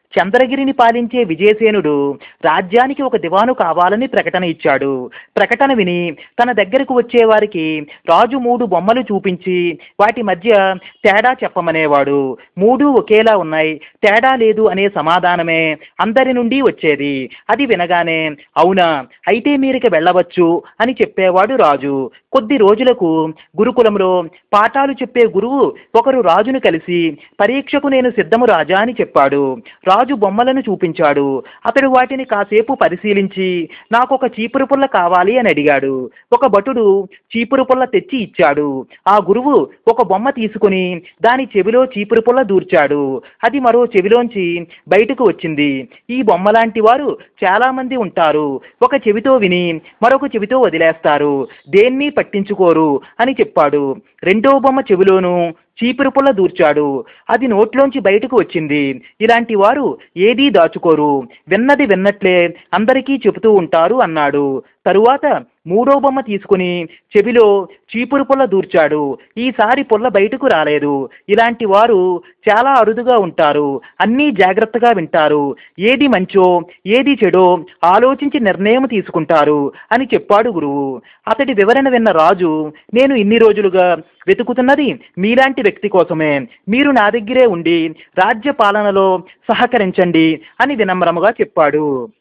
చంద్రగిరిని పాలించే విజయసేనుడు రాజ్యానికి ఒక దివాను కావాలని ప్రకటన ఇచ్చాడు ప్రకటన విని తన దగ్గరకు వచ్చే వారికి రాజు మూడు బొమ్మలు చూపించి వాటి మధ్య తేడా చెప్పమనేవాడు మూడు ఒకేలా ఉన్నాయి తేడా లేదు అనే సమాధానమే అందరి నుండి వచ్చేది అది వినగానే అవునా అయితే మీరిక వెళ్ళవచ్చు అని చెప్పేవాడు రాజు కొద్ది రోజులకు గురుకులంలో పాఠాలు చెప్పే గురువు ఒకరు రాజును కలిసి పరీక్షకు నేను సిద్ధము రాజా అని చెప్పాడు రాజు బొమ్మలను చూపించాడు అతడు వాటిని కాసేపు పరిశీలించి నాకు ఒక చీపురు పుల్ల కావాలి అని అడిగాడు ఒక భటుడు చీపురు పుల్ల తెచ్చి ఇచ్చాడు ఆ గురువు ఒక బొమ్మ తీసుకుని దాని చెవిలో చీపురు పుల్ల దూర్చాడు అది మరో చెవిలోంచి బయటకు వచ్చింది ఈ బొమ్మ లాంటి వారు చాలా మంది ఉంటారు ఒక చెవితో విని మరొక చెవితో వదిలేస్తారు దేన్ని పట్టించుకోరు అని చెప్పాడు రెండో బొమ్మ చెవిలోను చీపురు పుల్ల దూర్చాడు అది నోట్లోంచి బయటకు వచ్చింది ఇలాంటి వారు ఏదీ దాచుకోరు విన్నది విన్నట్లే అందరికీ చెబుతూ ఉంటారు అన్నాడు తరువాత మూడో బొమ్మ తీసుకుని చెవిలో చీపురు పుల్ల దూర్చాడు ఈసారి పుల్ల బయటకు రాలేదు ఇలాంటి వారు చాలా అరుదుగా ఉంటారు అన్నీ జాగ్రత్తగా వింటారు ఏది మంచో ఏది చెడో ఆలోచించి నిర్ణయం తీసుకుంటారు అని చెప్పాడు గురువు అతడి వివరణ విన్న రాజు నేను ఇన్ని రోజులుగా వెతుకుతున్నది మీలాంటి వ్యక్తి కోసమే మీరు నా దగ్గరే ఉండి రాజ్య పాలనలో సహకరించండి అని వినమ్రముగా చెప్పాడు